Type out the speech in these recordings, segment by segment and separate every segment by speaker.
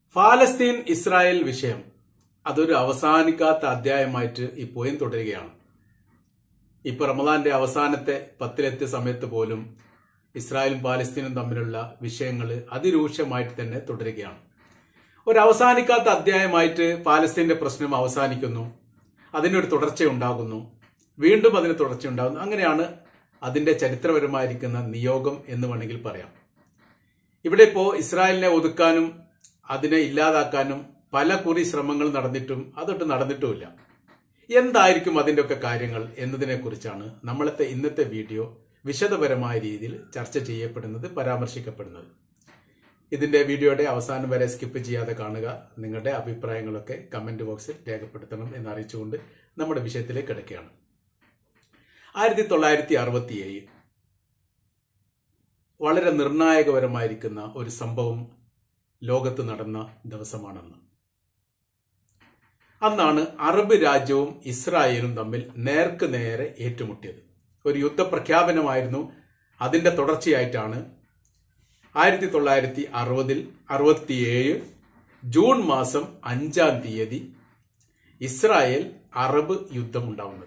Speaker 1: ഫാലസ്തീൻ Israel വിഷയം അതൊരു അവസാനിക്കാത്ത അധ്യായമായിട്ട് ഇപ്പോഴും തുടരുകയാണ് ഇപ്പൊ റമദാന്റെ അവസാനത്തെ പത്തിലെത്തിയ സമയത്ത് പോലും ഇസ്രായേലും പാലസ്തീനും തമ്മിലുള്ള വിഷയങ്ങൾ അതിരൂക്ഷമായിട്ട് തന്നെ തുടരുകയാണ് ഒരു അവസാനിക്കാത്ത അധ്യായമായിട്ട് പാലസ്തീന്റെ പ്രശ്നം അവസാനിക്കുന്നു അതിനൊരു തുടർച്ചയുണ്ടാകുന്നു വീണ്ടും അതിന് തുടർച്ചയുണ്ടാകുന്നു അങ്ങനെയാണ് അതിന്റെ ചരിത്രപരമായിരിക്കുന്ന നിയോഗം എന്ന് വേണമെങ്കിൽ പറയാം ഇവിടെ ഇപ്പോ ഇസ്രായേലിനെ ഒതുക്കാനും അതിനെ ഇല്ലാതാക്കാനും പല കുറി ശ്രമങ്ങൾ നടന്നിട്ടും അതൊട്ട് നടന്നിട്ടുമില്ല എന്തായിരിക്കും അതിന്റെ ഒക്കെ കാര്യങ്ങൾ എന്നതിനെ കുറിച്ചാണ് നമ്മളത്തെ ഇന്നത്തെ വീഡിയോ വിശദപരമായ രീതിയിൽ ചർച്ച ചെയ്യപ്പെടുന്നത് പരാമർശിക്കപ്പെടുന്നത് ഇതിന്റെ വീഡിയോയുടെ അവസാനം വരെ സ്കിപ്പ് ചെയ്യാതെ കാണുക നിങ്ങളുടെ അഭിപ്രായങ്ങളൊക്കെ കമന്റ് ബോക്സിൽ രേഖപ്പെടുത്തണം എന്ന് അറിയിച്ചുകൊണ്ട് നമ്മുടെ വിഷയത്തിലേക്ക് കിടക്കുകയാണ് ആയിരത്തി തൊള്ളായിരത്തി അറുപത്തിയേഴ് വളരെ നിർണായകപരമായിരിക്കുന്ന ഒരു സംഭവം ലോകത്ത് നടന്ന ദിവസമാണെന്ന് അന്നാണ് അറബ് രാജ്യവും ഇസ്രായേലും തമ്മിൽ നേർക്ക് നേരെ ഏറ്റുമുട്ടിയത് ഒരു യുദ്ധപ്രഖ്യാപനമായിരുന്നു അതിന്റെ തുടർച്ചയായിട്ടാണ് ആയിരത്തി തൊള്ളായിരത്തി അറുപതിൽ അറുപത്തിയേഴ് ജൂൺ മാസം അഞ്ചാം തീയതി ഇസ്രായേൽ അറബ് യുദ്ധം ഉണ്ടാവുന്നത്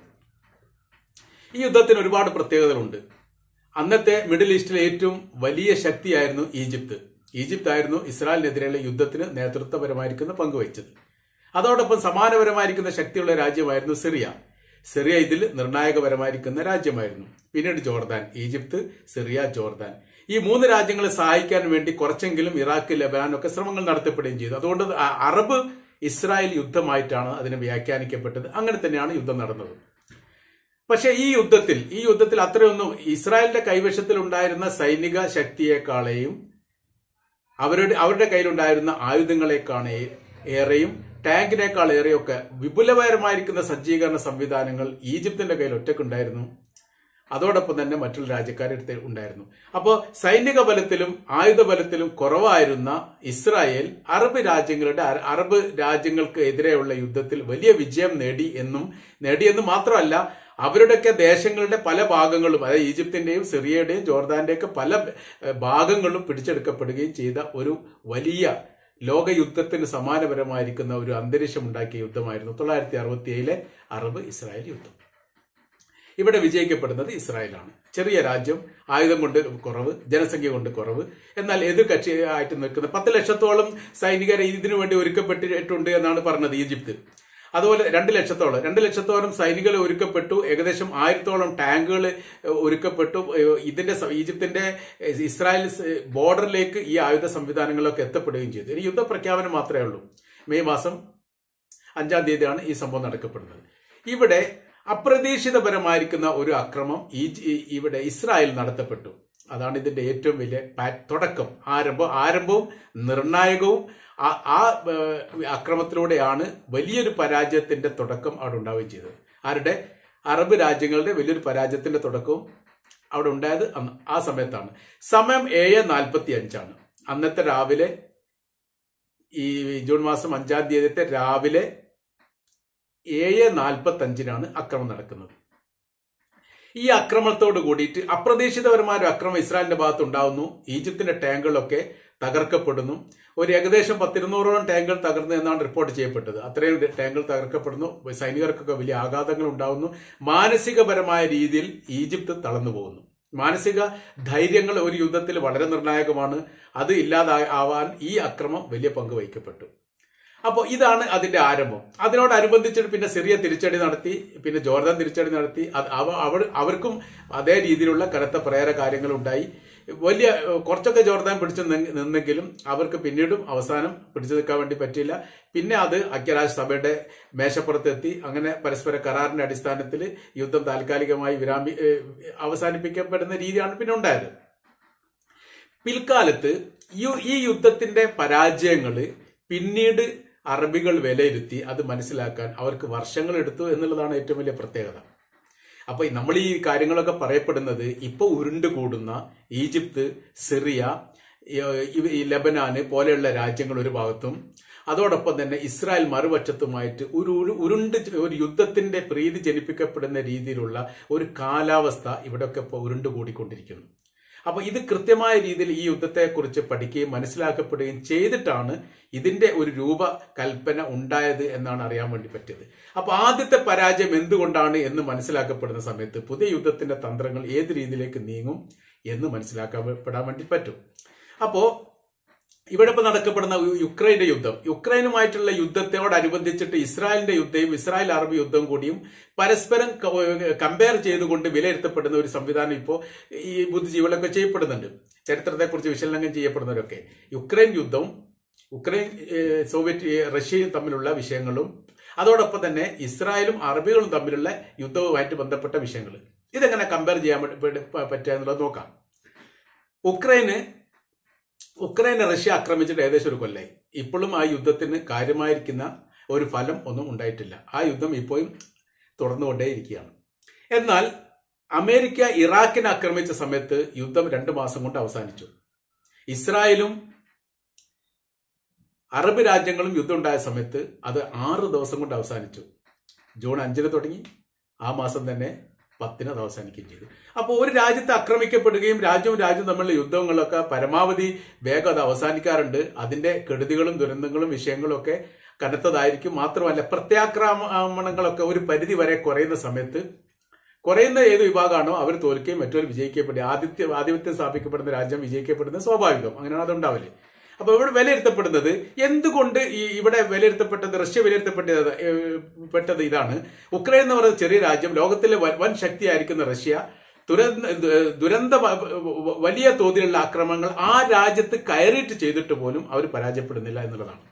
Speaker 1: ഈ യുദ്ധത്തിന് ഒരുപാട് പ്രത്യേകതകളുണ്ട് അന്നത്തെ മിഡിൽ ഈസ്റ്റിലെ ഏറ്റവും വലിയ ശക്തിയായിരുന്നു ഈജിപ്ത് ഈജിപ്ത് ആയിരുന്നു ഇസ്രായേലിനെതിരെയുള്ള യുദ്ധത്തിന് നേതൃത്വപരമായിരിക്കുന്ന പങ്കുവഹിച്ചത് അതോടൊപ്പം സമാനപരമായിരിക്കുന്ന ശക്തിയുള്ള രാജ്യമായിരുന്നു സിറിയ സിറിയ ഇതിൽ നിർണായകപരമായിരിക്കുന്ന രാജ്യമായിരുന്നു പിന്നീട് ജോർദാൻ ഈജിപ്ത് സിറിയ ജോർദാൻ ഈ മൂന്ന് രാജ്യങ്ങളെ സഹായിക്കാൻ വേണ്ടി കുറച്ചെങ്കിലും ഇറാഖ് ലബനാൻ ഒക്കെ ശ്രമങ്ങൾ നടത്തപ്പെടുകയും ചെയ്തു അതുകൊണ്ട് അറബ് ഇസ്രായേൽ യുദ്ധമായിട്ടാണ് അതിനെ വ്യാഖ്യാനിക്കപ്പെട്ടത് അങ്ങനെ തന്നെയാണ് യുദ്ധം നടന്നത് പക്ഷെ ഈ യുദ്ധത്തിൽ ഈ യുദ്ധത്തിൽ അത്രയൊന്നും ഇസ്രായേലിന്റെ കൈവശത്തിൽ ഉണ്ടായിരുന്ന സൈനിക ശക്തിയെക്കാളെയും അവരുടെ അവരുടെ കയ്യിലുണ്ടായിരുന്ന ആയുധങ്ങളെക്കാണേ ഏറെയും ടാങ്കിനേക്കാൾ ഏറെയൊക്കെ വിപുലപരമായിരിക്കുന്ന സജ്ജീകരണ സംവിധാനങ്ങൾ ഈജിപ്തിന്റെ കയ്യിൽ ഒറ്റക്കുണ്ടായിരുന്നു അതോടൊപ്പം തന്നെ മറ്റുള്ള രാജ്യക്കാരുടെ ഉണ്ടായിരുന്നു അപ്പോൾ സൈനിക ബലത്തിലും ആയുധ ബലത്തിലും കുറവായിരുന്ന ഇസ്രായേൽ അറബ് രാജ്യങ്ങളുടെ അറബ് രാജ്യങ്ങൾക്ക് എതിരെയുള്ള യുദ്ധത്തിൽ വലിയ വിജയം നേടി എന്നും നേടിയെന്ന് മാത്രമല്ല അവരുടെയൊക്കെ ദേശങ്ങളുടെ പല ഭാഗങ്ങളും അതായത് ഈജിപ്തിന്റെയും സിറിയയുടെയും ജോർദാന്റെയൊക്കെ പല ഭാഗങ്ങളും പിടിച്ചെടുക്കപ്പെടുകയും ചെയ്ത ഒരു വലിയ ലോകയുദ്ധത്തിന് സമാനപരമായിരിക്കുന്ന ഒരു അന്തരീക്ഷം ഉണ്ടാക്കിയ യുദ്ധമായിരുന്നു തൊള്ളായിരത്തി അറുപത്തി ഏഴിലെ അറബ് ഇസ്രായേൽ യുദ്ധം ഇവിടെ വിജയിക്കപ്പെടുന്നത് ഇസ്രായേലാണ് ചെറിയ രാജ്യം ആയുധം കൊണ്ട് കുറവ് ജനസംഖ്യ കൊണ്ട് കുറവ് എന്നാൽ എതിർ കക്ഷിയായിട്ട് നിൽക്കുന്ന പത്ത് ലക്ഷത്തോളം സൈനികരെ ഇതിനു വേണ്ടി ഒരുക്കപ്പെട്ടിട്ടുണ്ട് എന്നാണ് പറഞ്ഞത് ഈജിപ്ത് അതുപോലെ രണ്ട് ലക്ഷത്തോളം രണ്ട് ലക്ഷത്തോളം സൈനികൾ ഒരുക്കപ്പെട്ടു ഏകദേശം ആയിരത്തോളം ടാങ്കുകൾ ഒരുക്കപ്പെട്ടു ഇതിന്റെ ഈജിപ്തിന്റെ ഇസ്രായേൽ ബോർഡറിലേക്ക് ഈ ആയുധ സംവിധാനങ്ങളൊക്കെ എത്തപ്പെടുകയും ചെയ്തു ഇനി യുദ്ധപ്രഖ്യാപനം മാത്രമേ ഉള്ളൂ മെയ് മാസം അഞ്ചാം തീയതിയാണ് ഈ സംഭവം നടക്കപ്പെടുന്നത് ഇവിടെ അപ്രതീക്ഷിതപരമായിരിക്കുന്ന ഒരു അക്രമം ഈ ഇവിടെ ഇസ്രായേൽ നടത്തപ്പെട്ടു അതാണ് ഇതിന്റെ ഏറ്റവും വലിയ തുടക്കം ആരംഭം ആരംഭവും നിർണായകവും ആ അക്രമത്തിലൂടെയാണ് വലിയൊരു പരാജയത്തിന്റെ തുടക്കം അവിടെ ഉണ്ടാവുകയും ചെയ്തത് ആരുടെ അറബ് രാജ്യങ്ങളുടെ വലിയൊരു പരാജയത്തിന്റെ തുടക്കവും അവിടെ ഉണ്ടായത് ആ സമയത്താണ് സമയം ഏഴ് നാൽപ്പത്തി അഞ്ചാണ് അന്നത്തെ രാവിലെ ഈ ജൂൺ മാസം അഞ്ചാം തീയതിത്തെ രാവിലെ ഏഴ് നാൽപ്പത്തി അഞ്ചിനാണ് അക്രമം നടക്കുന്നത് ഈ അക്രമത്തോട് കൂടിയിട്ട് അപ്രതീക്ഷിതപരമായ ഒരു അക്രമം ഇസ്രായേലിന്റെ ഭാഗത്ത് ഉണ്ടാവുന്നു ഈജിപ്തിന്റെ ടാങ്കുകളൊക്കെ തകർക്കപ്പെടുന്നു ഒരു ഏകദേശം പത്തിരുന്നൂറോളം ടാങ്കുകൾ തകർന്നു എന്നാണ് റിപ്പോർട്ട് ചെയ്യപ്പെട്ടത് അത്രയും ടാങ്കുകൾ തകർക്കപ്പെടുന്നു സൈനികർക്കൊക്കെ വലിയ ആഘാതങ്ങൾ ഉണ്ടാവുന്നു മാനസികപരമായ രീതിയിൽ ഈജിപ്ത് തളർന്നു പോകുന്നു മാനസിക ധൈര്യങ്ങൾ ഒരു യുദ്ധത്തിൽ വളരെ നിർണായകമാണ് അത് ഇല്ലാതാവാൻ ഈ അക്രമം വലിയ പങ്ക് വഹിക്കപ്പെട്ടു അപ്പോൾ ഇതാണ് അതിന്റെ ആരംഭം അതിനോടനുബന്ധിച്ചിട്ട് പിന്നെ സിറിയ തിരിച്ചടി നടത്തി പിന്നെ ജോർദാൻ തിരിച്ചടി നടത്തി അവർ അവർക്കും അതേ രീതിയിലുള്ള കനത്ത പ്രേര കാര്യങ്ങൾ ഉണ്ടായി വലിയ കുറച്ചൊക്കെ ജോർദാൻ പിടിച്ചു നിന്നെങ്കിലും അവർക്ക് പിന്നീടും അവസാനം പിടിച്ചു നിൽക്കാൻ വേണ്ടി പറ്റിയില്ല പിന്നെ അത് ഐക്യരാഷ്ട്രസഭയുടെ മേശപ്പുറത്തെത്തി അങ്ങനെ പരസ്പര കരാറിന്റെ അടിസ്ഥാനത്തിൽ യുദ്ധം താൽക്കാലികമായി വിരാമി അവസാനിപ്പിക്കപ്പെടുന്ന രീതിയാണ് പിന്നെ ഉണ്ടായത് പിൽക്കാലത്ത് ഈ യുദ്ധത്തിന്റെ പരാജയങ്ങള് പിന്നീട് അറബികൾ വിലയിരുത്തി അത് മനസ്സിലാക്കാൻ അവർക്ക് വർഷങ്ങൾ എടുത്തു എന്നുള്ളതാണ് ഏറ്റവും വലിയ പ്രത്യേകത അപ്പൊ നമ്മൾ ഈ കാര്യങ്ങളൊക്കെ പറയപ്പെടുന്നത് ഇപ്പൊ ഉരുണ്ടുകൂടുന്ന ഈജിപ്ത് സിറിയ ഈ ലബനാന് പോലെയുള്ള രാജ്യങ്ങൾ ഒരു ഭാഗത്തും അതോടൊപ്പം തന്നെ ഇസ്രായേൽ മറുപക്ഷത്തുമായിട്ട് ഒരു ഒരു ഉരുണ്ട് ഒരു യുദ്ധത്തിന്റെ പ്രീതി ജനിപ്പിക്കപ്പെടുന്ന രീതിയിലുള്ള ഒരു കാലാവസ്ഥ ഇവിടെയൊക്കെ ഇപ്പോൾ ഉരുണ്ടുകൂടിക്കൊണ്ടിരിക്കുന്നു അപ്പൊ ഇത് കൃത്യമായ രീതിയിൽ ഈ യുദ്ധത്തെക്കുറിച്ച് പഠിക്കുകയും മനസ്സിലാക്കപ്പെടുകയും ചെയ്തിട്ടാണ് ഇതിന്റെ ഒരു രൂപകൽപ്പന ഉണ്ടായത് എന്നാണ് അറിയാൻ വേണ്ടി പറ്റിയത് അപ്പൊ ആദ്യത്തെ പരാജയം എന്തുകൊണ്ടാണ് എന്ന് മനസ്സിലാക്കപ്പെടുന്ന സമയത്ത് പുതിയ യുദ്ധത്തിന്റെ തന്ത്രങ്ങൾ ഏത് രീതിയിലേക്ക് നീങ്ങും എന്ന് മനസ്സിലാക്കപ്പെടാൻ വേണ്ടി പറ്റും അപ്പോ ഇവിടെ ഇപ്പൊ നടക്കപ്പെടുന്ന യു- യുക്രൈന്റെ യുദ്ധം യുക്രൈനുമായിട്ടുള്ള യുദ്ധത്തോടനുബന്ധിച്ചിട്ട് ഇസ്രായേലിന്റെ യുദ്ധവും ഇസ്രായേൽ അറബ് യുദ്ധം കൂടിയും പരസ്പരം കമ്പയർ ചെയ്തുകൊണ്ട് വിലയിരുത്തപ്പെടുന്ന ഒരു സംവിധാനം ഇപ്പോൾ ഈ ബുദ്ധിജീവികളൊക്കെ ചെയ്യപ്പെടുന്നുണ്ട് ചരിത്രത്തെക്കുറിച്ച് വിശകലനം ചെയ്യപ്പെടുന്നവരൊക്കെ യുക്രൈൻ യുദ്ധവും ഉക്രൈൻ ഏഹ്, സോവിയറ്റ് ഏഹ്, റഷ്യയും തമ്മിലുള്ള വിഷയങ്ങളും അതോടൊപ്പം തന്നെ ഇസ്രായേലും അറബികളും തമ്മിലുള്ള യുദ്ധവുമായിട്ട് ബന്ധപ്പെട്ട വിഷയങ്ങൾ ഇതെങ്ങനെ കമ്പയർ ചെയ്യാൻ വേണ്ടി- വേണ്ടി പ- പറ്റുക എന്നുള്ളത് നോക്കാം ഉക്രൈന് ഉക്രൈനെ റഷ്യ ആക്രമിച്ചിട്ട് ഏകദേശം ഒരു കൊല്ലായി ഇപ്പോഴും ആ യുദ്ധത്തിന് കാര്യമായിരിക്കുന്ന ഒരു ഫലം ഒന്നും ഉണ്ടായിട്ടില്ല ആ യുദ്ധം ഇപ്പോഴും തുടർന്നുകൊണ്ടേയിരിക്കുകയാണ് എന്നാൽ അമേരിക്ക ഇറാഖിനെ ആക്രമിച്ച സമയത്ത് യുദ്ധം രണ്ട് മാസം കൊണ്ട് അവസാനിച്ചു ഇസ്രായേലും അറബ് രാജ്യങ്ങളും യുദ്ധം ഉണ്ടായ സമയത്ത് അത് ആറ് ദിവസം കൊണ്ട് അവസാനിച്ചു ജൂൺ അഞ്ചിന് തുടങ്ങി ആ മാസം തന്നെ പത്തിന് അത് അവസാനിക്കുകയും ചെയ്തു അപ്പോൾ ഒരു രാജ്യത്ത് ആക്രമിക്കപ്പെടുകയും രാജ്യവും രാജ്യവും തമ്മിലുള്ള യുദ്ധങ്ങളൊക്കെ പരമാവധി വേഗം അത് അവസാനിക്കാറുണ്ട് അതിന്റെ കെടുതികളും ദുരന്തങ്ങളും വിഷയങ്ങളും ഒക്കെ കനത്തതായിരിക്കും മാത്രമല്ല പ്രത്യാക്രമണങ്ങളൊക്കെ ഒരു പരിധി വരെ കുറയുന്ന സമയത്ത് കുറയുന്ന ഏത് വിഭാഗമാണോ അവർ തോൽക്കുകയും മറ്റൊരു വിജയിക്കപ്പെടുക ആദിത്യ ആധിപത്യം സ്ഥാപിക്കപ്പെടുന്ന രാജ്യം വിജയിക്കപ്പെടുന്നത് സ്വാഭാവികം അങ്ങനെയാണ് അത് ഉണ്ടാവില്ലേ അപ്പൊ ഇവിടെ വിലയിരുത്തപ്പെടുന്നത് എന്തുകൊണ്ട് ഈ ഇവിടെ വിലയിരുത്തപ്പെട്ടത് റഷ്യ വിലയിരുത്തപ്പെട്ടത് ഏഹ്, പെട്ടത് ഇതാണ് ഉക്രൈൻ എന്ന് പറയുന്ന ചെറിയ രാജ്യം ലോകത്തിലെ വൻ- വൻ ശക്തിയായിരിക്കുന്ന റഷ്യ ദുരന്ത ദുരന്ത വലിയ തോതിലുള്ള ആക്രമണങ്ങൾ ആ രാജ്യത്ത് കയറിയിട്ട് ചെയ്തിട്ട് പോലും അവർ പരാജയപ്പെടുന്നില്ല എന്നുള്ളതാണ്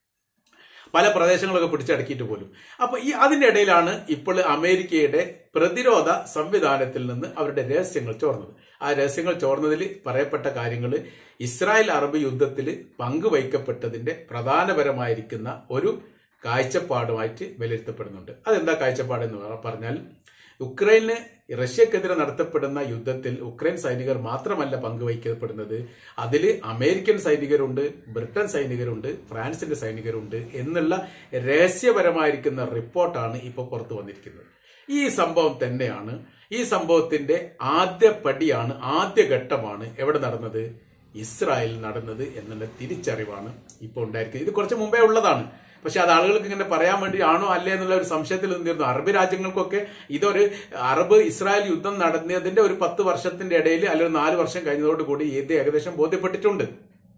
Speaker 1: പല പ്രദേശങ്ങളൊക്കെ പിടിച്ചടക്കിയിട്ട് പോലും അപ്പൊ ഈ അതിന്റെ ഇടയിലാണ് ഇപ്പോൾ അമേരിക്കയുടെ പ്രതിരോധ സംവിധാനത്തിൽ നിന്ന് അവരുടെ രഹസ്യങ്ങൾ ചോർന്നത് ആ രഹസ്യങ്ങൾ ചോർന്നതിൽ പറയപ്പെട്ട കാര്യങ്ങൾ ഇസ്രായേൽ അറബ് യുദ്ധത്തിൽ പങ്കുവയ്ക്കപ്പെട്ടതിന്റെ പ്രധാനപരമായിരിക്കുന്ന ഒരു കാഴ്ചപ്പാടുമായിട്ട് വിലയിരുത്തപ്പെടുന്നുണ്ട് അതെന്താ കാഴ്ചപ്പാട് എന്ന് പറ- പറഞ്ഞാൽ ഉക്രൈന് റഷ്യക്കെതിരെ നടത്തപ്പെടുന്ന യുദ്ധത്തിൽ ഉക്രൈൻ സൈനികർ മാത്രമല്ല പങ്കുവയ്ക്കപ്പെടുന്നത് അതിൽ അമേരിക്കൻ സൈനികരുണ്ട് ബ്രിട്ടൻ സൈനികരുണ്ട് ഫ്രാൻസിന്റെ സൈനികരുണ്ട് എന്നുള്ള രഹസ്യപരമായിരിക്കുന്ന റിപ്പോർട്ടാണ് ഇപ്പോൾ പുറത്തു വന്നിരിക്കുന്നത് ഈ സംഭവം തന്നെയാണ് ഈ സംഭവത്തിന്റെ ആദ്യ പടിയാണ് ആദ്യ ഘട്ടമാണ് എവിടെ നടന്നത് ഇസ്രായേലിൽ നടന്നത് എന്നുള്ള തിരിച്ചറിവാണ് ഇപ്പോൾ ഉണ്ടായിരിക്കുന്നത് ഇത് കുറച്ച് മുമ്പേ ഉള്ളതാണ് പക്ഷെ അത് ആളുകൾക്ക് ഇങ്ങനെ പറയാൻ വേണ്ടി ആണോ അല്ലേ എന്നുള്ള ഒരു സംശയത്തിൽ നിന്നിരുന്നു അറബ് രാജ്യങ്ങൾക്കൊക്കെ ഇതൊരു അറബ് ഇസ്രായേൽ യുദ്ധം നടന്നതിന്റെ ഒരു പത്ത് വർഷത്തിന്റെ ഇടയിൽ അല്ലെങ്കിൽ നാല് വർഷം കഴിഞ്ഞതോടുകൂടി ഇത് ഏകദേശം ബോധ്യപ്പെട്ടിട്ടുണ്ട്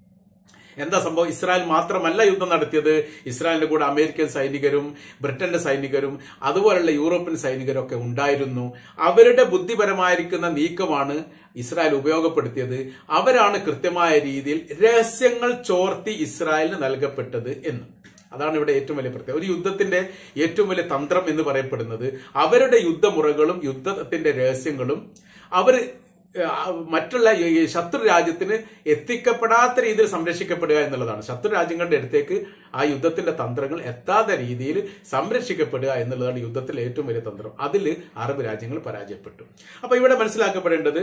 Speaker 1: എന്താ സംഭവം ഇസ്രായേൽ മാത്രമല്ല യുദ്ധം നടത്തിയത് ഇസ്രായേലിന്റെ കൂടെ അമേരിക്കൻ സൈനികരും ബ്രിട്ടന്റെ സൈനികരും അതുപോലുള്ള യൂറോപ്യൻ സൈനികരും ഒക്കെ ഉണ്ടായിരുന്നു അവരുടെ ബുദ്ധിപരമായിരിക്കുന്ന നീക്കമാണ് ഇസ്രായേൽ ഉപയോഗപ്പെടുത്തിയത് അവരാണ് കൃത്യമായ രീതിയിൽ രഹസ്യങ്ങൾ ചോർത്തി ഇസ്രായേലിന് നൽകപ്പെട്ടത് എന്ന് അതാണ് ഇവിടെ ഏറ്റവും വലിയ പ്രത്യേകത ഒരു യുദ്ധത്തിന്റെ ഏറ്റവും വലിയ തന്ത്രം എന്ന് പറയപ്പെടുന്നത് അവരുടെ യുദ്ധമുറകളും യുദ്ധത്തിന്റെ രഹസ്യങ്ങളും അവർ മറ്റുള്ള ഈ ശത്രു രാജ്യത്തിന് എത്തിക്കപ്പെടാത്ത രീതിയിൽ സംരക്ഷിക്കപ്പെടുക എന്നുള്ളതാണ് ശത്രു രാജ്യങ്ങളുടെ അടുത്തേക്ക് ആ യുദ്ധത്തിന്റെ തന്ത്രങ്ങൾ എത്താത്ത രീതിയിൽ സംരക്ഷിക്കപ്പെടുക എന്നുള്ളതാണ് യുദ്ധത്തിലെ ഏറ്റവും വലിയ തന്ത്രം അതിൽ അറബ് രാജ്യങ്ങൾ പരാജയപ്പെട്ടു അപ്പൊ ഇവിടെ മനസ്സിലാക്കപ്പെടേണ്ടത്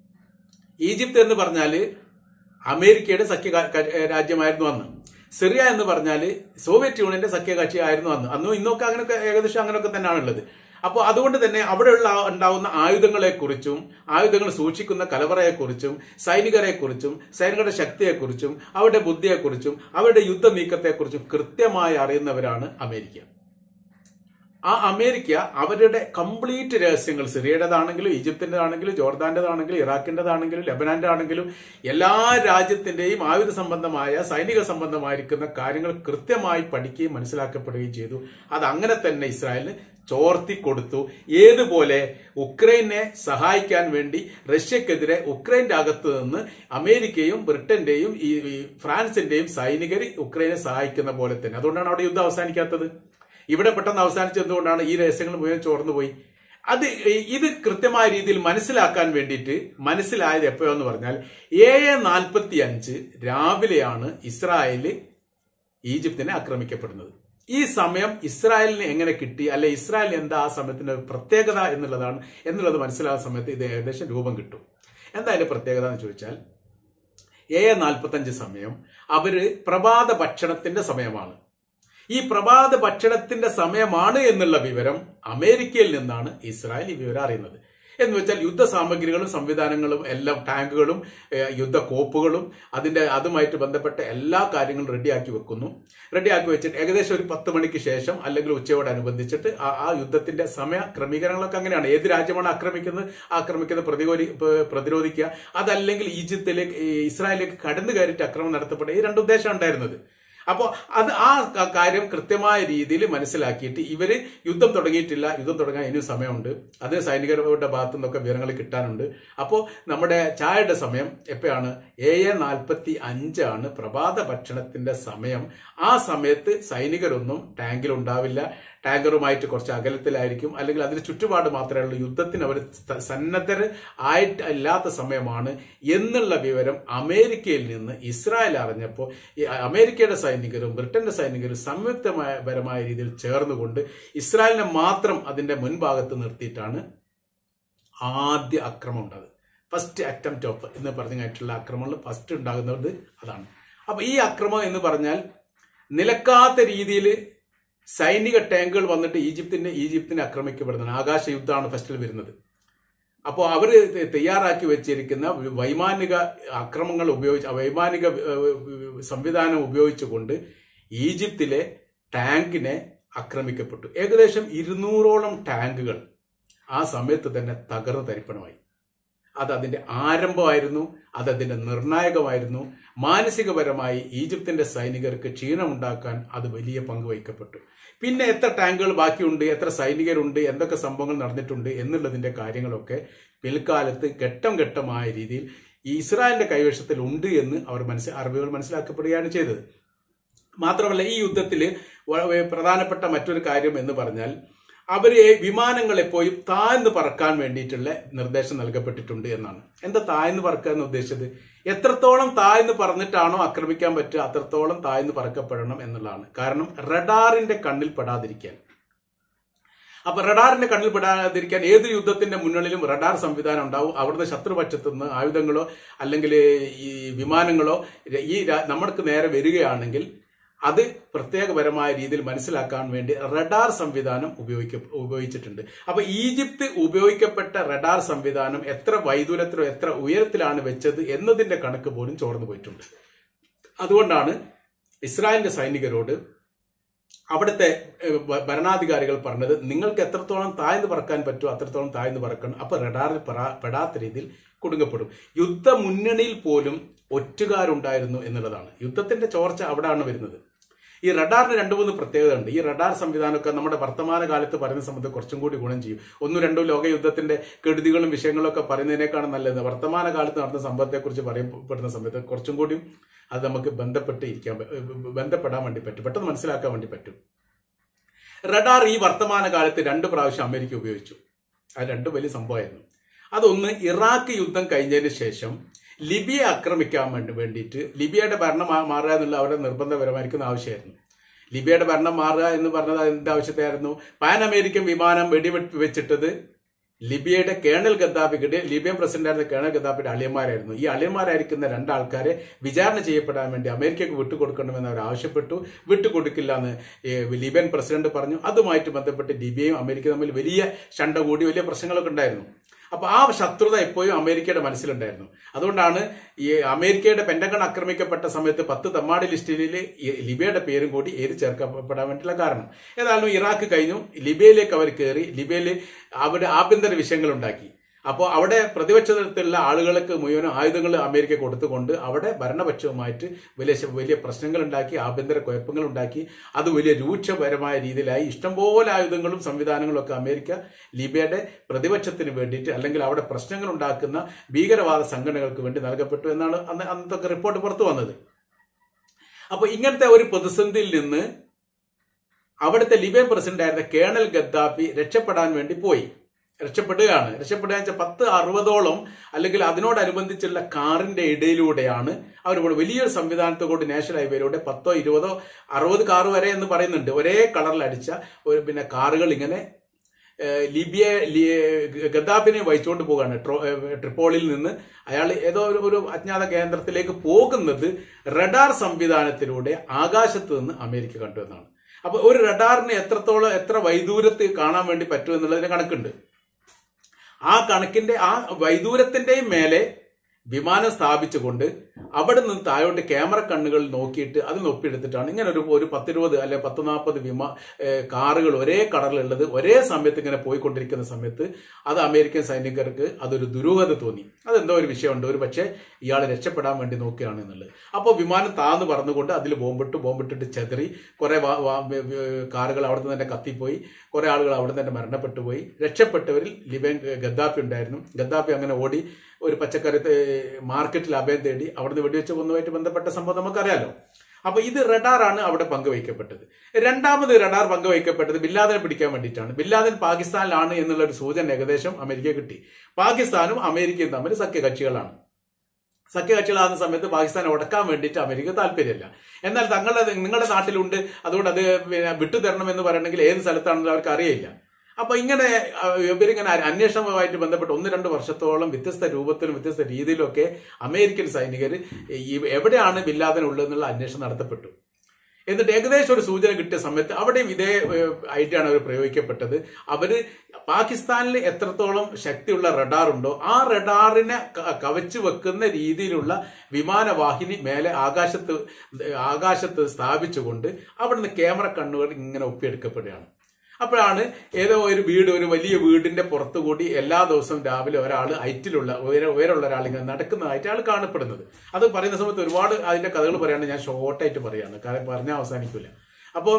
Speaker 1: ഈജിപ്ത് എന്ന് പറഞ്ഞാല് അമേരിക്കയുടെ സഖ്യ ക- ക- രാജ്യമായിരുന്നു അന്ന് സിറിയ എന്ന് പറഞ്ഞാൽ സോവിയറ്റ് യൂണിയന്റെ സഖ്യകക്ഷി ആയിരുന്നു അന്ന് അന്നും ഇന്നൊക്കെ അങ്ങനെയൊക്കെ ഏകദേശം അങ്ങനെയൊക്കെ തന്നെയാണ് ഉള്ളത് അപ്പോൾ അതുകൊണ്ട് തന്നെ അവിടെയുള്ള ഉണ്ടാവുന്ന ആയുധങ്ങളെക്കുറിച്ചും ആയുധങ്ങൾ സൂക്ഷിക്കുന്ന കലവറയെക്കുറിച്ചും സൈനികരെക്കുറിച്ചും സൈനികരുടെ ശക്തിയെക്കുറിച്ചും അവരുടെ ബുദ്ധിയെക്കുറിച്ചും അവരുടെ യുദ്ധ നീക്കത്തെക്കുറിച്ചും കൃത്യമായി അറിയുന്നവരാണ് അമേരിക്ക ആ അമേരിക്ക അവരുടെ കംപ്ലീറ്റ് രഹസ്യങ്ങൾ സിറിയയുടേതാണെങ്കിലും ഈജിപ്തിൻ്റെതാണെങ്കിലും ജോർദാന്റേതാണെങ്കിലും ഇറാഖിൻ്റെതാണെങ്കിലും ലബനാന്റെ ആണെങ്കിലും എല്ലാ രാജ്യത്തിന്റെയും ആയുധ സംബന്ധമായ സൈനിക സംബന്ധമായിരിക്കുന്ന കാര്യങ്ങൾ കൃത്യമായി പഠിക്കുകയും മനസ്സിലാക്കപ്പെടുകയും ചെയ്തു അത് അങ്ങനെ തന്നെ ഇസ്രായേലിന് ചോർത്തി കൊടുത്തു ഏതുപോലെ ഉക്രൈനെ സഹായിക്കാൻ വേണ്ടി റഷ്യക്കെതിരെ ഉക്രൈന്റെ അകത്ത് നിന്ന് അമേരിക്കയും ബ്രിട്ടന്റെയും ഈ ഈ ഫ്രാൻസിന്റെയും സൈനികർ ഉക്രൈനെ സഹായിക്കുന്ന പോലെ തന്നെ അതുകൊണ്ടാണ് അവിടെ യുദ്ധം അവസാനിക്കാത്തത് ഇവിടെ പെട്ടെന്ന് അവസാനിച്ചതുകൊണ്ടാണ് ഈ രഹസ്യങ്ങൾ മുഴുവൻ ചോർന്നുപോയി അത് ഇത് കൃത്യമായ രീതിയിൽ മനസ്സിലാക്കാൻ വേണ്ടിയിട്ട് മനസ്സിലായത് എപ്പോഴെന്ന് പറഞ്ഞാൽ ഏഴ് നാൽപ്പത്തി അഞ്ച് രാവിലെയാണ് ഇസ്രായേല് ഈജിപ്തിനെ ആക്രമിക്കപ്പെടുന്നത് ഈ സമയം ഇസ്രായേലിന് എങ്ങനെ കിട്ടി അല്ലെ ഇസ്രായേൽ എന്താ ആ സമയത്തിന്റെ പ്രത്യേകത എന്നുള്ളതാണ് എന്നുള്ളത് മനസ്സിലാകുന്ന സമയത്ത് ഇത് ഏകദേശം രൂപം കിട്ടും എന്താ അതിന്റെ പ്രത്യേകത എന്ന് ചോദിച്ചാൽ ഏഴ് നാൽപ്പത്തഞ്ച് സമയം അവര് പ്രഭാത ഭക്ഷണത്തിന്റെ സമയമാണ് ഈ പ്രഭാത ഭക്ഷണത്തിന്റെ സമയമാണ് എന്നുള്ള വിവരം അമേരിക്കയിൽ നിന്നാണ് ഇസ്രായേൽ ഈ വിവരം അറിയുന്നത് എന്ന് വെച്ചാൽ യുദ്ധ സാമഗ്രികളും സംവിധാനങ്ങളും എല്ലാം ടാങ്കുകളും ഏഹ്, യുദ്ധ കോപ്പുകളും അതിന്റെ അതുമായിട്ട് ബന്ധപ്പെട്ട എല്ലാ കാര്യങ്ങളും റെഡിയാക്കി വെക്കുന്നു റെഡിയാക്കി വെച്ചിട്ട് ഏകദേശം ഒരു പത്ത് മണിക്ക് ശേഷം അല്ലെങ്കിൽ ഉച്ചയോടനുബന്ധിച്ചിട്ട് ആ ആ യുദ്ധത്തിന്റെ സമയ ക്രമീകരണങ്ങളൊക്കെ അങ്ങനെയാണ് ഏത് രാജ്യമാണ് ആക്രമിക്കുന്നത് ആക്രമിക്കുന്നത് പ്രതിരോധി പ- പ്രതിരോധിക്കുക അതല്ലെങ്കിൽ ഈജിപ്തിലേക്ക് ഈ ഇസ്രായേലിലേക്ക് കടന്നു കയറിയിട്ട് ആക്രമണം നടത്തപ്പെടുക ഈ രണ്ട് ഉദ്ദേശം ഉണ്ടായിരുന്നത് അപ്പോൾ അത് ആ ക- കാര്യം കൃത്യമായ രീതിയിൽ മനസ്സിലാക്കിയിട്ട് ഇവര് യുദ്ധം തുടങ്ങിയിട്ടില്ല യുദ്ധം തുടങ്ങാൻ ഇനിയും സമയമുണ്ട് അത് സൈനികരുടെ ഭാഗത്തു നിന്നൊക്കെ വിവരങ്ങൾ കിട്ടാനുണ്ട് അപ്പോൾ നമ്മുടെ ചായയുടെ സമയം എപ്പോഴാണ് ഏഴ് നാൽപ്പത്തി അഞ്ചാണ് പ്രഭാത ഭക്ഷണത്തിന്റെ സമയം ആ സമയത്ത് സൈനികരൊന്നും ടാങ്കിൽ ഉണ്ടാവില്ല ടാങ്കറുമായിട്ട് കുറച്ച് അകലത്തിലായിരിക്കും അല്ലെങ്കിൽ അതിന് ചുറ്റുപാട് മാത്രമേ ഉള്ളൂ യുദ്ധത്തിന് അവർ സ- സന്നദ്ധർ ആയിട്ട് ഇല്ലാത്ത സമയമാണ് എന്നുള്ള വിവരം അമേരിക്കയിൽ നിന്ന് ഇസ്രായേൽ അറിഞ്ഞപ്പോൾ ഈ അമേരിക്കയുടെ സൈനികരും ബ്രിട്ടന്റെ സൈനികരും സംയുക്തമായ പരമായ രീതിയിൽ ചേർന്നുകൊണ്ട് ഇസ്രായേലിനെ മാത്രം അതിന്റെ മുൻഭാഗത്ത് നിർത്തിയിട്ടാണ് ആദ്യ ആക്രമണം ഉണ്ടാകുന്നത് ഫസ്റ്റ് അറ്റംപ്റ്റ് ഓഫ് എന്ന് പറഞ്ഞായിട്ടുള്ള ആക്രമണങ്ങൾ ഫസ്റ്റ് ഉണ്ടാകുന്നത് അതാണ് അപ്പൊ ഈ ആക്രമണം എന്ന് പറഞ്ഞാൽ നിലക്കാത്ത രീതിയിൽ സൈനിക ടാങ്കുകൾ വന്നിട്ട് ഈജിപ്തിന്റെ ഈജിപ്തിനെ ആക്രമിക്കപ്പെടുന്നതാണ് ആകാശ യുദ്ധമാണ് ഫസ്റ്റിൽ വരുന്നത് അപ്പോൾ അവർ തയ്യാറാക്കി വെച്ചിരിക്കുന്ന വൈമാനിക അക്രമങ്ങൾ ഉപയോഗിച്ച് വൈമാനിക ഏഹ്, സംവിധാനം ഉപയോഗിച്ചുകൊണ്ട് ഈജിപ്തിലെ ടാങ്കിനെ ആക്രമിക്കപ്പെട്ടു ഏകദേശം ഇരുന്നൂറോളം ടാങ്കുകൾ ആ സമയത്ത് തന്നെ തകർന്ന് തരിപ്പണമായി അത് അതിന്റെ ആരംഭമായിരുന്നു അത് അതിന്റെ നിർണായകമായിരുന്നു മാനസികപരമായി ഈജിപ്തിന്റെ സൈനികർക്ക് ക്ഷീണമുണ്ടാക്കാൻ അത് വലിയ പങ്ക് വഹിക്കപ്പെട്ടു പിന്നെ എത്ര ടാങ്കുകൾ ബാക്കിയുണ്ട് എത്ര സൈനികരുണ്ട് എന്തൊക്കെ സംഭവങ്ങൾ നടന്നിട്ടുണ്ട് എന്നുള്ളതിന്റെ കാര്യങ്ങളൊക്കെ പിൽക്കാലത്ത് ഘട്ടം ഘട്ടമായ രീതിയിൽ ഈ ഇസ്രായേലിന്റെ കൈവശത്തിൽ ഉണ്ട് എന്ന് അവർ മനസ്സിൽ അറിവുകൾ മനസ്സിലാക്കപ്പെടുകയാണ് ചെയ്തത് മാത്രമല്ല ഈ യുദ്ധത്തിൽ പ്രധാനപ്പെട്ട മറ്റൊരു കാര്യം എന്ന് പറഞ്ഞാൽ അവര് വിമാനങ്ങൾ എപ്പോഴും താഴ്ന്നു പറക്കാൻ വേണ്ടിയിട്ടുള്ള നിർദ്ദേശം നൽകപ്പെട്ടിട്ടുണ്ട് എന്നാണ് എന്താ താഴ്ന്നു പറക്കുക എന്ന് ഉദ്ദേശിച്ചത് എത്രത്തോളം താഴ്ന്നു പറന്നിട്ടാണോ ആക്രമിക്കാൻ പറ്റുക അത്രത്തോളം താഴ്ന്നു പറക്കപ്പെടണം എന്നുള്ളതാണ് കാരണം റഡാറിന്റെ കണ്ണിൽ പെടാതിരിക്കാൻ അപ്പൊ റഡാറിന്റെ കണ്ണിൽ പെടാതിരിക്കാൻ ഏത് യുദ്ധത്തിന്റെ മുന്നണിലും റഡാർ സംവിധാനം ഉണ്ടാവും അവിടുന്ന് ശത്രുപക്ഷത്തു നിന്ന് ആയുധങ്ങളോ അല്ലെങ്കിൽ ഈ വിമാനങ്ങളോ ഈ രാ- നമ്മൾക്ക് നേരെ വരികയാണെങ്കിൽ അത് പ്രത്യേകപരമായ രീതിയിൽ മനസ്സിലാക്കാൻ വേണ്ടി റഡാർ സംവിധാനം ഉപയോഗിക്ക ഉപയോഗിച്ചിട്ടുണ്ട് അപ്പൊ ഈജിപ്ത് ഉപയോഗിക്കപ്പെട്ട റഡാർ സംവിധാനം എത്ര വൈദൂരത്തിലോ എത്ര ഉയരത്തിലാണ് വെച്ചത് എന്നതിന്റെ കണക്ക് പോലും ചോർന്നു പോയിട്ടുണ്ട് അതുകൊണ്ടാണ് ഇസ്രായേലിന്റെ സൈനികരോട് അവിടുത്തെ ഏഹ്, ഭ- ഭരണാധികാരികൾ പറഞ്ഞത് നിങ്ങൾക്ക് എത്രത്തോളം താഴ്ന്നു പറക്കാൻ പറ്റുമോ അത്രത്തോളം താഴ്ന്നു പറക്കണം അപ്പൊ റഡാറിൽ പെടാ- പെടാത്ത രീതിയിൽ കുടുങ്ങപ്പെടും യുദ്ധ മുന്നണിയിൽ പോലും ഒറ്റുകാരുണ്ടായിരുന്നു എന്നുള്ളതാണ് യുദ്ധത്തിന്റെ ചോർച്ച അവിടെയാണ് വരുന്നത് ഈ റഡാറിന് രണ്ടു മൂന്ന് പ്രത്യേകത ഉണ്ട് ഈ റഡാർ സംവിധാനമൊക്കെ നമ്മുടെ വർത്തമാന കാലത്ത് പറയുന്ന സമയത്ത് കുറച്ചും കൂടി ഗുണം ചെയ്യും ഒന്നും രണ്ടോ ലോക യുദ്ധത്തിന്റെ കെടുതികളും വിഷയങ്ങളും ഒക്കെ പറയുന്നതിനേക്കാളും നല്ലത് വർത്തമാന കാലത്ത് നടന്ന സംഭവത്തെക്കുറിച്ച് പറയപ്പെടുന്ന സമയത്ത് കുറച്ചും കൂടിയും അത് നമുക്ക് ബന്ധപ്പെട്ട് ഇരിക്കാൻ പ- ബന്ധപ്പെടാൻ വേണ്ടി പറ്റും പെട്ടെന്ന് മനസ്സിലാക്കാൻ വേണ്ടി പറ്റും റഡാർ ഈ വർത്തമാന കാലത്ത് രണ്ട് പ്രാവശ്യം അമേരിക്ക ഉപയോഗിച്ചു അത് രണ്ടും വലിയ സംഭവമായിരുന്നു അതൊന്ന് ഇറാഖ് യുദ്ധം കഴിഞ്ഞതിന് ശേഷം ലിബിയെ ആക്രമിക്കാൻ വേണ്ടി വേണ്ടിയിട്ട് ലിബിയയുടെ ഭരണം മാ- മാറുക എന്നുള്ള അവരുടെ നിർബന്ധപരമായിരിക്കുന്ന ആവശ്യമായിരുന്നു ലിബിയയുടെ ഭരണം മാറുക എന്ന് പറഞ്ഞത് എന്ത് ആവശ്യത്തായിരുന്നു പാൻ അമേരിക്കൻ വിമാനം വെടിവെട്ട് വെച്ചിട്ടത് ലിബിയയുടെ കേണൽ ഗദ്ദാഫിയുടെ ലിബിയൻ പ്രസിഡന്റായിരുന്ന കേണൽ ഗദ്ദാഫിയുടെ അളിയന്മാരായിരുന്നു ഈ അളിയന്മാരായിരിക്കുന്ന രണ്ടാൾക്കാരെ വിചാരണ ചെയ്യപ്പെടാൻ വേണ്ടി അമേരിക്കക്ക് വിട്ടുകൊടുക്കണമെന്ന് അവർ ആവശ്യപ്പെട്ടു വിട്ടുകൊടുക്കില്ല എന്ന് ഈ ലിബിയൻ പ്രസിഡന്റ് പറഞ്ഞു അതുമായിട്ട് ബന്ധപ്പെട്ട് ലിബിയയും അമേരിക്കയും തമ്മിൽ വലിയ ശണ്ട കൂടി വലിയ പ്രശ്നങ്ങളൊക്കെ ഉണ്ടായിരുന്നു അപ്പൊ ആ ശത്രുത എപ്പോഴും അമേരിക്കയുടെ മനസ്സിലുണ്ടായിരുന്നു അതുകൊണ്ടാണ് ഈ അമേരിക്കയുടെ പെന്റഗൺ ആക്രമിക്കപ്പെട്ട സമയത്ത് പത്ത് തമ്മാടി ലിസ്റ്റിൽ ഈ ലിബിയയുടെ പേരും കൂടി ഏറി ചേർക്കപ്പെടാൻ വേണ്ടിയുള്ള കാരണം ഏതായാലും ഇറാഖ് കഴിഞ്ഞു ലിബിയയിലേക്ക് അവർ കയറി ലിബിയയിൽ അവിടെ ആഭ്യന്തര വിഷയങ്ങൾ ഉണ്ടാക്കി അപ്പോൾ അവിടെ പ്രതിപക്ഷത്തിലുള്ള ആളുകൾക്ക് മുഴുവൻ ആയുധങ്ങൾ അമേരിക്ക കൊടുത്തുകൊണ്ട് അവിടെ ഭരണപക്ഷവുമായിട്ട് വലിയ ശ- വലിയ പ്രശ്നങ്ങൾ ഉണ്ടാക്കി ആഭ്യന്തര കുഴപ്പങ്ങൾ ഉണ്ടാക്കി അത് വലിയ രൂക്ഷപരമായ രീതിയിലായി ഇഷ്ടംപോലെ ആയുധങ്ങളും സംവിധാനങ്ങളും ഒക്കെ അമേരിക്ക ലിബിയയുടെ പ്രതിപക്ഷത്തിന് വേണ്ടിയിട്ട് അല്ലെങ്കിൽ അവിടെ പ്രശ്നങ്ങൾ ഉണ്ടാക്കുന്ന ഭീകരവാദ സംഘടനകൾക്ക് വേണ്ടി നൽകപ്പെട്ടു എന്നാണ് അന്ന് അന്നത്തെ റിപ്പോർട്ട് പുറത്തു വന്നത് അപ്പൊ ഇങ്ങനത്തെ ഒരു പ്രതിസന്ധിയിൽ നിന്ന് അവിടുത്തെ ലിബിയൻ പ്രസിഡന്റായിരുന്ന കേണൽ ഗദ്ദാഫി രക്ഷപ്പെടാൻ വേണ്ടി പോയി രക്ഷപ്പെടുകയാണ് രക്ഷപ്പെടുക വെച്ചാൽ പത്ത് അറുപതോളം അല്ലെങ്കിൽ അതിനോടനുബന്ധിച്ചുള്ള കാറിന്റെ ഇടയിലൂടെയാണ് അവർ പോണത്. വലിയൊരു സംവിധാനത്തെ കൊണ്ട് നാഷണൽ ഹൈവേയിലൂടെ പത്തോ ഇരുപതോ അറുപത് കാറ് വരെ എന്ന് പറയുന്നുണ്ട് ഒരേ കളറിൽ അടിച്ച ഒരു പിന്നെ കാറുകൾ ഇങ്ങനെ ഏഹ്, ലിബിയ ലി- ഗദ്ദാഫിനെ വഹിച്ചുകൊണ്ട് പോവുകയാണ് ട്രോ- ഏഹ്, ട്രിപ്പോളിൽ നിന്ന് അയാൾ ഏതോ ഒരു ഒരു അജ്ഞാത കേന്ദ്രത്തിലേക്ക് പോകുന്നത് റഡാർ സംവിധാനത്തിലൂടെ ആകാശത്ത് നിന്ന് അമേരിക്ക കണ്ടുവെന്നാണ് അപ്പൊ ഒരു റഡാറിന് എത്രത്തോളം എത്ര വൈദൂരത്ത് കാണാൻ വേണ്ടി പറ്റും എന്നുള്ളതിന് കണക്കുണ്ട് ആ കണക്കിന്റെ ആ വൈദൂരത്തിന്റെയും മേലെ വിമാനം സ്ഥാപിച്ചുകൊണ്ട് അവിടെ നിന്ന് താഴോട്ട് ക്യാമറ കണ്ണുകൾ നോക്കിയിട്ട് അതിൽ ഒപ്പിയെടുത്തിട്ടാണ് ഇങ്ങനെ ഒരു ഒരു പത്തിരുപത് അല്ലെ പത്ത് നാൽപ്പത് വിമാ ഏഹ് കാറുകൾ ഒരേ കടലുള്ളത് ഒരേ സമയത്ത് ഇങ്ങനെ പോയിക്കൊണ്ടിരിക്കുന്ന സമയത്ത് അത് അമേരിക്കൻ സൈനികർക്ക് അതൊരു ദുരൂഹത തോന്നി അതെന്തോ ഒരു വിഷയമുണ്ട് ഒരു പക്ഷേ ഇയാൾ രക്ഷപ്പെടാൻ വേണ്ടി നോക്കുകയാണ് എന്നുള്ളത് അപ്പോൾ വിമാനം താന്ന് പറന്നുകൊണ്ട് അതിൽ ബോംബിട്ട് ബോംബിട്ടിട്ട് ചെതറി കുറെ വാ- വാ- വ- വ- കാറുകൾ അവിടെ നിന്ന് തന്നെ കത്തിപ്പോയി കുറെ ആളുകൾ അവിടെ തന്നെ മരണപ്പെട്ടു പോയി രക്ഷപ്പെട്ടവരിൽ ലിബൻ ഗദ്ദാഫി ഉണ്ടായിരുന്നു ഗദ്ദാഫി അങ്ങനെ ഓടി ഒരു പച്ചക്കറി തേ- മാർക്കറ്റിൽ അഭയം തേടി അവിടുന്ന് വെടിവെച്ച് കൊന്നുമായിട്ട് ബന്ധപ്പെട്ട സംഭവം നമുക്കറിയാലോ അപ്പൊ ഇത് റഡാറാണ് അവിടെ പങ്കുവയ്ക്കപ്പെട്ടത് രണ്ടാമത് റഡാർ പങ്കുവയ്ക്കപ്പെട്ടത് ബില്ലാദനെ പിടിക്കാൻ വേണ്ടിയിട്ടാണ് ബില്ലാദൻ പാകിസ്ഥാനിലാണ് എന്നുള്ള ഒരു സൂചന ഏകദേശം അമേരിക്ക കിട്ടി പാകിസ്ഥാനും അമേരിക്കയും തമ്മിൽ സഖ്യകക്ഷികളാണ് സഖ്യകക്ഷികളാകുന്ന സമയത്ത് പാകിസ്ഥാനെ ഉടക്കാൻ വേണ്ടിയിട്ട് അമേരിക്ക താല്പര്യമില്ല എന്നാൽ തങ്ങളുടെ നിങ്ങളുടെ നാട്ടിലുണ്ട് അതുകൊണ്ട് അത് പിന്നെ വിട്ടുതരണം എന്ന് പറയണമെങ്കിൽ ഏത് സ്ഥലത്താണെന്ന് അവർക്ക് അറിയില്ല അപ്പൊ ഇങ്ങനെ അഹ് ഇവരിങ്ങനെ അ- അന്വേഷണവുമായിട്ട് ബന്ധപ്പെട്ട് ഒന്ന് രണ്ട് വർഷത്തോളം വ്യത്യസ്ത രൂപത്തിലും വ്യത്യസ്ത രീതിയിലും ഒക്കെ അമേരിക്കൻ സൈനികർ ഈ എവിടെയാണ് ബില്ലാദൻ ഉള്ളതെന്നുള്ള അന്വേഷണം നടത്തപ്പെട്ടു എന്നിട്ട് ഏകദേശം ഒരു സൂചന കിട്ടിയ സമയത്ത് അവിടെയും ഇതേ ഏഹ്, ആയിട്ടാണ് അവർ പ്രയോഗിക്കപ്പെട്ടത് അവര് പാകിസ്ഥാനിൽ എത്രത്തോളം ശക്തിയുള്ള റഡാർ ഉണ്ടോ ആ റഡാറിനെ ക- കവച്ചു വെക്കുന്ന രീതിയിലുള്ള വിമാനവാഹിനി മേലെ ആകാശത്ത് ആകാശത്ത് സ്ഥാപിച്ചുകൊണ്ട് അവിടുന്ന് ക്യാമറ കണ്ണുകൾ ഇങ്ങനെ ഒപ്പിയെടുക്കപ്പെടുകയാണ് അപ്പോഴാണ് ഏതോ ഒരു വീട് ഒരു വലിയ വീടിന്റെ പുറത്തു കൂടി എല്ലാ ദിവസവും രാവിലെ ഒരാൾ ഹൈറ്റിലുള്ള ഉയര ഉയരമുള്ള ഒരാൾ ഇങ്ങനെ നടക്കുന്നതായിട്ട് ആൾ കാണപ്പെടുന്നത് അത് പറയുന്ന സമയത്ത് ഒരുപാട് അതിന്റെ കഥകൾ പറയാണ്ട് ഞാൻ ഷോർട്ടായിട്ട് പറയാണ് കാരണം പറഞ്ഞാൽ അവസാനിക്കില്ല അപ്പോൾ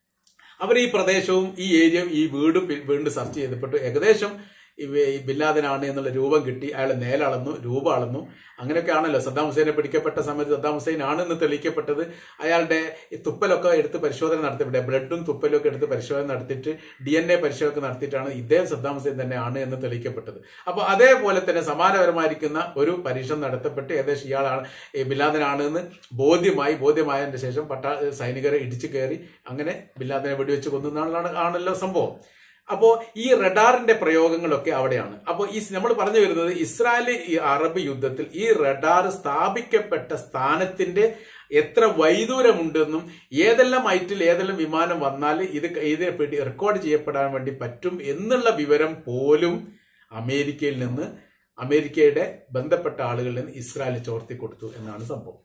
Speaker 1: അവർ ഈ പ്രദേശവും ഈ ഏരിയയും ഈ വീടും പി- വീണ്ടും സെർച്ച് ചെയ്തപ്പെട്ടു ഏകദേശം ഇവ- ഈ ബില്ലാദനാണ് എന്നുള്ള രൂപം കിട്ടി അയാൾ നേലളന്നു രൂപം അളന്നു അങ്ങനെയൊക്കെ ആണല്ലോ സദ്ദാം ഹുസൈനെ പിടിക്കപ്പെട്ട സമയത്ത് സദ്ദാം ഹുസൈൻ ആണെന്ന് തെളിയിക്കപ്പെട്ടത് അയാളുടെ ഈ തുപ്പലൊക്കെ എടുത്ത് പരിശോധന നടത്തിയിട്ട് ബ്ലഡും തുപ്പലും ഒക്കെ എടുത്ത് പരിശോധന നടത്തിയിട്ട് ഡി എൻ എ പരിശോധന നടത്തിയിട്ടാണ് ഇദ്ദേഹം സദ്ദാം ഹുസൈൻ തന്നെ ആണ് എന്ന് തെളിയിക്കപ്പെട്ടത് അപ്പോൾ അതേപോലെ തന്നെ സമാനപരമായിരിക്കുന്ന ഒരു പരീക്ഷണം നടത്തപ്പെട്ട് ഏകദേശം ഇയാളാണ് ഈ ബില്ലാദനാണ് എന്ന് ബോധ്യമായി ബോധ്യമായതിന്റെ ശേഷം പട്ടാ സൈനികരെ ഇടിച്ചു കയറി അങ്ങനെ ബില്ലാദനെ വെടിവെച്ച് കൊന്നു എന്നാണ് ആണല്ലോ സംഭവം അപ്പോ ഈ റഡാറിന്റെ പ്രയോഗങ്ങളൊക്കെ അവിടെയാണ് അപ്പോൾ ഈ നമ്മൾ പറഞ്ഞു വരുന്നത് ഇസ്രായേൽ ഈ അറബ് യുദ്ധത്തിൽ ഈ റഡാർ സ്ഥാപിക്കപ്പെട്ട സ്ഥാനത്തിന്റെ എത്ര വൈദൂരമുണ്ടെന്നും ഏതെല്ലാം ഹൈറ്റിൽ ഏതെല്ലാം വിമാനം വന്നാൽ ഇത് ഇത് പിടി- റെക്കോർഡ് ചെയ്യപ്പെടാൻ വേണ്ടി പറ്റും എന്നുള്ള വിവരം പോലും അമേരിക്കയിൽ നിന്ന് അമേരിക്കയുടെ ബന്ധപ്പെട്ട ആളുകളിൽ നിന്ന് ഇസ്രായേൽ ചോർത്തി കൊടുത്തു എന്നാണ് സംഭവം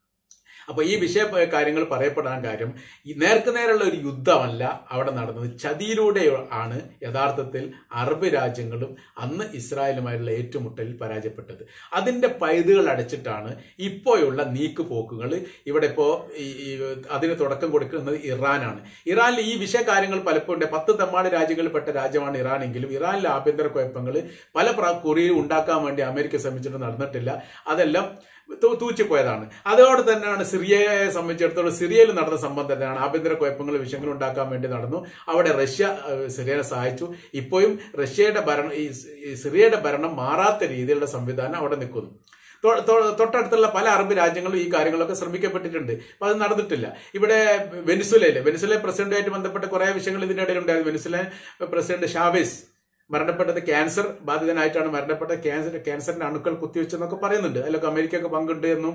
Speaker 1: അപ്പൊ ഈ വിഷയ കാര്യങ്ങൾ പറയപ്പെടാൻ കാര്യം ഈ നേർക്കുനേരുള്ള ഒരു യുദ്ധമല്ല അവിടെ നടന്നത് ചതിയിലൂടെ ആണ് യഥാർത്ഥത്തിൽ അറബ് രാജ്യങ്ങളും അന്ന് ഇസ്രായേലുമായുള്ള ഏറ്റുമുട്ടലിൽ പരാജയപ്പെട്ടത് അതിന്റെ പൈതുകൾ അടച്ചിട്ടാണ് ഇപ്പോഴുള്ള നീക്കുപോക്കുകൾ ഇവിടെ ഇപ്പോ ഈ ഈ അതിന് തുടക്കം കൊടുക്കുന്നത് ഇറാനാണ് ഇറാനിൽ ഈ വിഷയ കാര്യങ്ങൾ പലപ്പോഴും ഉണ്ട് പത്ത് തെമ്മാടി രാജ്യങ്ങളിൽപ്പെട്ട രാജ്യമാണ് ഇറാനെങ്കിലും ഇറാനിലെ ആഭ്യന്തര കുഴപ്പങ്ങൾ പല പ്ര- കുറിയിൽ ഉണ്ടാക്കാൻ വേണ്ടി അമേരിക്ക ശ്രമിച്ചിട്ട് നടന്നിട്ടില്ല അതെല്ലാം തൂ- തൂച്ചിപ്പോയതാണ് അതോടെ തന്നെയാണ് സിറിയയെ സംബന്ധിച്ചിടത്തോളം സിറിയയിൽ നടന്ന സംഭവം തന്നെയാണ് ആഭ്യന്തര കുഴപ്പങ്ങൾ വിഷയങ്ങൾ ഉണ്ടാക്കാൻ വേണ്ടി നടന്നു അവിടെ റഷ്യ ഏഹ്, സിറിയനെ സഹായിച്ചു ഇപ്പോഴും റഷ്യയുടെ ഭരണം ഈ സ്- ഈ സിറിയയുടെ ഭരണം മാറാത്ത രീതിയിലുള്ള സംവിധാനം അവിടെ നിൽക്കുന്നു തൊ- തൊ- തൊട്ടടുത്തുള്ള പല അറബ് രാജ്യങ്ങളും ഈ കാര്യങ്ങളൊക്കെ ശ്രമിക്കപ്പെട്ടിട്ടുണ്ട് അപ്പൊ അത് നടന്നിട്ടില്ല ഇവിടെ വെനിസുലയില് വെനിസുല പ്രസിഡന്റുമായിട്ട് ബന്ധപ്പെട്ട കുറെ വിഷയങ്ങൾ ഇതിന്റെ ഇടയിൽ ഉണ്ടായിരുന്നു വെനിസുല പ്രസിഡന്റ് ഷാവേസ് മരണപ്പെട്ടത് ക്യാൻസർ ബാധിതനായിട്ടാണ് മരണപ്പെട്ടത് ക്യാൻസർ ക്യാൻസറിന്റെ അണുക്കൾ കുത്തിവെച്ചെന്നൊക്കെ പറയുന്നുണ്ട് അതിലൊക്കെ അമേരിക്കയൊക്കെ പങ്കുണ്ട് എന്നും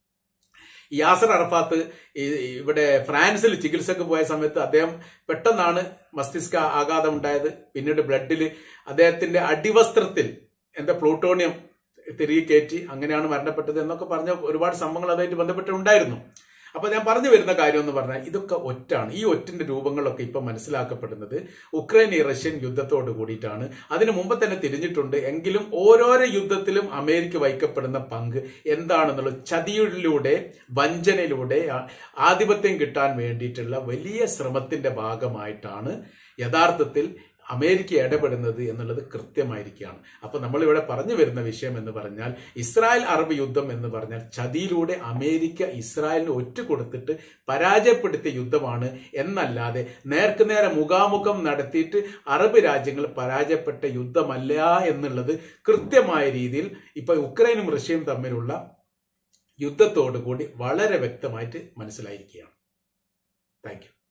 Speaker 1: യാസർ അറഫാത്ത് ഈ- ഇവിടെ ഫ്രാൻസിൽ ചികിത്സക്ക് പോയ സമയത്ത് അദ്ദേഹം പെട്ടെന്നാണ് മസ്തിഷ്ക ആഘാതം ഉണ്ടായത് പിന്നീട് ബ്ലഡിൽ അദ്ദേഹത്തിന്റെ അടിവസ്ത്രത്തിൽ എന്താ പ്ലൂട്ടോണിയം തിരികെ കയറ്റി അങ്ങനെയാണ് മരണപ്പെട്ടത് എന്നൊക്കെ പറഞ്ഞ ഒരുപാട് സംഭവങ്ങൾ അതുമായിട്ട് ബന്ധപ്പെട്ടുണ്ടായിരുന്നു അപ്പൊ ഞാൻ പറഞ്ഞു വരുന്ന കാര്യം എന്ന് പറഞ്ഞാൽ ഇതൊക്കെ ഒറ്റാണ് ഈ ഒറ്റിന്റെ രൂപങ്ങളൊക്കെ ഇപ്പൊ മനസ്സിലാക്കപ്പെടുന്നത് ഉക്രൈൻ ഈ റഷ്യൻ യുദ്ധത്തോട് കൂടിയിട്ടാണ് അതിനു മുമ്പ് തന്നെ തിരിഞ്ഞിട്ടുണ്ട് എങ്കിലും ഓരോരോ യുദ്ധത്തിലും അമേരിക്ക വഹിക്കപ്പെടുന്ന പങ്ക് എന്താണെന്നുള്ളത് ചതിയിലൂടെ വഞ്ചനയിലൂടെ ആ- ആധിപത്യം കിട്ടാൻ വേണ്ടിയിട്ടുള്ള വലിയ ശ്രമത്തിന്റെ ഭാഗമായിട്ടാണ് യഥാർത്ഥത്തിൽ അമേരിക്ക ഇടപെടുന്നത് എന്നുള്ളത് കൃത്യമായിരിക്കുകയാണ് അപ്പൊ നമ്മൾ ഇവിടെ പറഞ്ഞു വരുന്ന വിഷയം എന്ന് പറഞ്ഞാൽ ഇസ്രായേൽ അറബ് യുദ്ധം എന്ന് പറഞ്ഞാൽ ചതിയിലൂടെ അമേരിക്ക ഇസ്രായേലിന് ഒറ്റ കൊടുത്തിട്ട് പരാജയപ്പെടുത്തിയ യുദ്ധമാണ് എന്നല്ലാതെ നേർക്കുനേരെ മുഖാമുഖം നടത്തിയിട്ട് അറബ് രാജ്യങ്ങൾ പരാജയപ്പെട്ട യുദ്ധമല്ല എന്നുള്ളത് കൃത്യമായ രീതിയിൽ ഇപ്പൊ ഉക്രൈനും റഷ്യയും തമ്മിലുള്ള യുദ്ധത്തോടു കൂടി വളരെ വ്യക്തമായിട്ട് മനസ്സിലായിരിക്കുകയാണ് താങ്ക് യു